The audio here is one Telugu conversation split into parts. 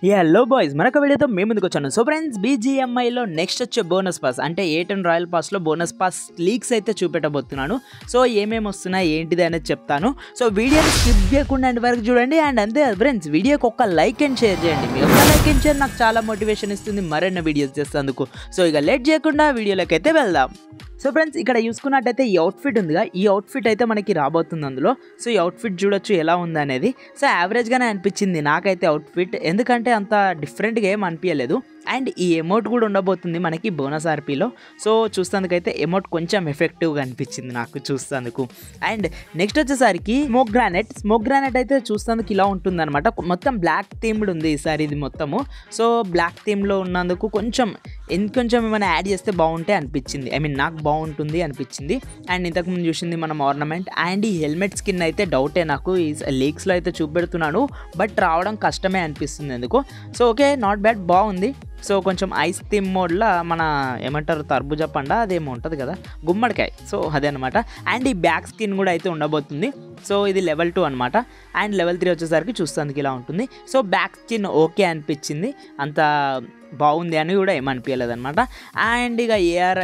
హలో బాయ్స్ మరొక వీడియోతో మేము ముందుకు వచ్చాను సో ఫ్రెండ్స్ బీజిఎంఐలో నెక్స్ట్ వచ్చే బోనస్ పాస్ అంటే ఏ టెన్ రాయల్ పాస్లో బోనస్ పాస్ లీక్స్ అయితే చూపెట్టబోతున్నాను సో ఏమేమి వస్తున్నాయి ఏంటిది అనేది చెప్తాను సో వీడియోని స్కిప్ చేయకుండా అండ్ వరకు చూడండి అండ్ అంతే ఫ్రెండ్స్ వీడియోకి ఒక్క లైక్ అండ్ షేర్ చేయండి మీ ఒక్క లైక్ అండ్ షేర్ నాకు చాలా మోటివేషన్ ఇస్తుంది మరిన్ని వీడియోస్ చేసేందుకు సో ఇక లేట్ చేయకుండా వీడియోలోకి అయితే వెళ్దాం సో ఫ్రెండ్స్ ఇక్కడ చూసుకున్నట్టయితే ఈ అవుట్ఫిట్ ఉందిగా ఈ అవుట్ఫిట్ అయితే మనకి రాబోతుంది అందులో సో ఈ అవుట్ఫిట్ చూడొచ్చు ఎలా ఉంది అనేది సో యావరేజ్గానే అనిపించింది నాకైతే అవుట్ఫిట్ ఎందుకంటే అంత డిఫరెంట్గా ఏం అనిపించలేదు అండ్ ఈ ఎమౌంట్ కూడా ఉండబోతుంది మనకి బోనస్ ఆర్పీలో సో చూస్తేందుకైతే ఎమౌంట్ కొంచెం ఎఫెక్టివ్గా అనిపించింది నాకు చూస్తేందుకు అండ్ నెక్స్ట్ వచ్చేసరికి స్మోక్ గ్రానైట్ స్మోక్ గ్రానైట్ అయితే చూస్తేందుకు ఇలా ఉంటుందన్నమాట మొత్తం బ్లాక్ థీమ్డ్ ఉంది ఈసారి ఇది మొత్తము సో బ్లాక్ థీమ్లో ఉన్నందుకు కొంచెం ఇంకొంచెం ఏమైనా యాడ్ చేస్తే బాగుంటే అనిపించింది ఐ మీన్ నాకు బాగుంటుంది అనిపించింది అండ్ ఇంతకుముందు చూసింది మనం ఆర్నమెంట్ అండ్ ఈ హెల్మెట్ స్కిన్ అయితే డౌటే నాకు ఈ లీక్స్లో అయితే చూపెడుతున్నాను బట్ రావడం కష్టమే అనిపిస్తుంది ఎందుకు సో ఓకే నాట్ బ్యాడ్ బాగుంది సో కొంచెం ఐస్ థీమ్ మోడ్లో మన ఏమంటారు తర్బుజా పండ అదేమో ఉంటుంది కదా గుమ్మడికాయ సో అదే అనమాట అండ్ ఈ బ్యాక్ స్కిన్ కూడా అయితే ఉండబోతుంది సో ఇది లెవెల్ టూ అనమాట అండ్ లెవెల్ త్రీ వచ్చేసరికి చూస్తానికి ఇలా ఉంటుంది సో బ్యాక్ స్కిన్ ఓకే అనిపించింది అంత బాగుంది అని కూడా ఏమనిపించలేదు అనమాట అండ్ ఇక AR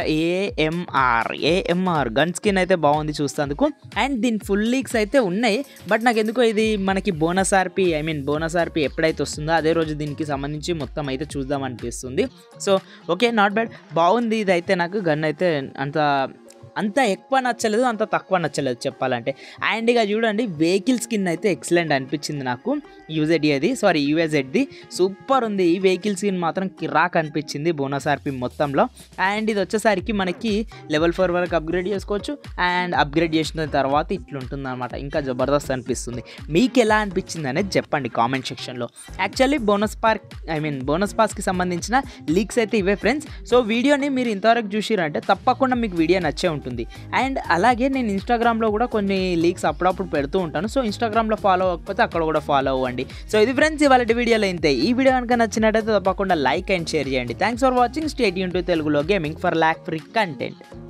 AMR AMR gun skin అయితే బాగుంది చూస్తేందుకు అండ్ దీని ఫుల్ లీక్స్ అయితే ఉన్నాయి బట్ నాకు ఎందుకో ఇది మనకి bonus RP I mean bonus RP ఎప్పుడైతే వస్తుందో అదే రోజు దీనికి సంబంధించి మొత్తం అయితే చూద్దాం అనిపిస్తుంది సో ఓకే నాట్ బ్యాడ్ బాగుంది ఇది అయితే నాకు గన్ అయితే అంత అంత ఎక్కువ నచ్చలేదు అంత తక్కువ నచ్చలేదు చెప్పాలంటే అండ్ ఇక చూడండి వెహికల్ స్కిన్ అయితే ఎక్సలెంట్ అనిపించింది నాకు యూజెడ్ అది సారీ యూఎజెడ్ది సూపర్ ఉంది ఈ వెహికల్ స్కిన్ మాత్రం కిరాక్ అనిపించింది బోనస్ ఆర్పి మొత్తంలో అండ్ ఇది వచ్చేసరికి మనకి లెవెల్ ఫోర్ వరకు అప్గ్రేడ్ చేసుకోవచ్చు అండ్ అప్గ్రేడ్ చేసిన తర్వాత ఇట్లుంటుంది అనమాట ఇంకా జబర్దస్త్ అనిపిస్తుంది మీకు ఎలా అనిపించింది అనేది చెప్పండి కామెంట్ సెక్షన్లో actually bonus park I mean bonus పాస్కి సంబంధించిన లీక్స్ అయితే ఇవే ఫ్రెండ్స్ సో వీడియోని మీరు ఇంతవరకు చూసిరంటే తప్పకుండా మీకు వీడియో నచ్చే ఉంటుంది అండ్ అలాగే నేను ఇన్స్టాగ్రామ్లో కూడా కొన్ని లీక్స్ అప్పుడప్పుడు పెడుతూ ఉంటాను సో ఇన్స్టాగ్రామ్లో ఫాలో అవ్వకపోతే అక్కడ కూడా ఫాలో అవ్వండి సో ఇది ఫ్రెండ్స్ ఇవాళ వీడియోలో ఇంతే ఈ వీడియో కనుక నచ్చినట్టయితే తప్పకుండా లైక్ అండ్ షేర్ చేయండి థ్యాంక్స్ ఫర్ వాచింగ్ స్టేట్ యూన్ టు తెలుగులో gaming for lag free content